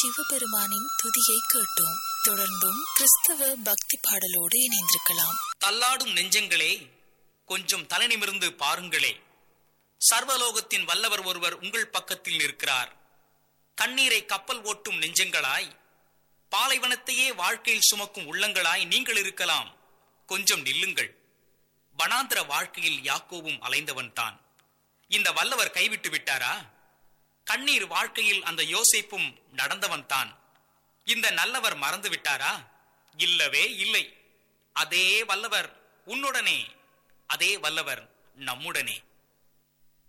சிவபெருமானின் துதியை கேட்டோம் தொடர்ந்தும் கிறிஸ்தவ பக்தி பாடலோடு இணைந்திருக்கலாம் தள்ளாடும் நெஞ்சங்களே கொஞ்சம் தலைநிமிர்ந்து பாருங்களே சர்வலோகத்தின் வல்லவர் ஒருவர் உங்கள் பக்கத்தில் இருக்கிறார் கண்ணீரை கப்பல் ஓட்டும் நெஞ்சங்களாய் பாலைவனத்தையே வாழ்க்கையில் சுமக்கும் உள்ளங்களாய் நீங்கள் இருக்கலாம் கொஞ்சம் நில்லுங்கள் வனாந்திர வாழ்க்கையில் யாக்கோவும் அலைந்தவன் தான் இந்த வல்லவர் கைவிட்டு விட்டாரா கண்ணீர் வாழ்க்கையில் அந்த யோசிப்பும் நடந்தவன் தான் இந்த நல்லவர் மறந்து விட்டாரா இல்லவே இல்லை அதே வல்லவர் உன்னுடனே அதே வல்லவர் நம்முடனே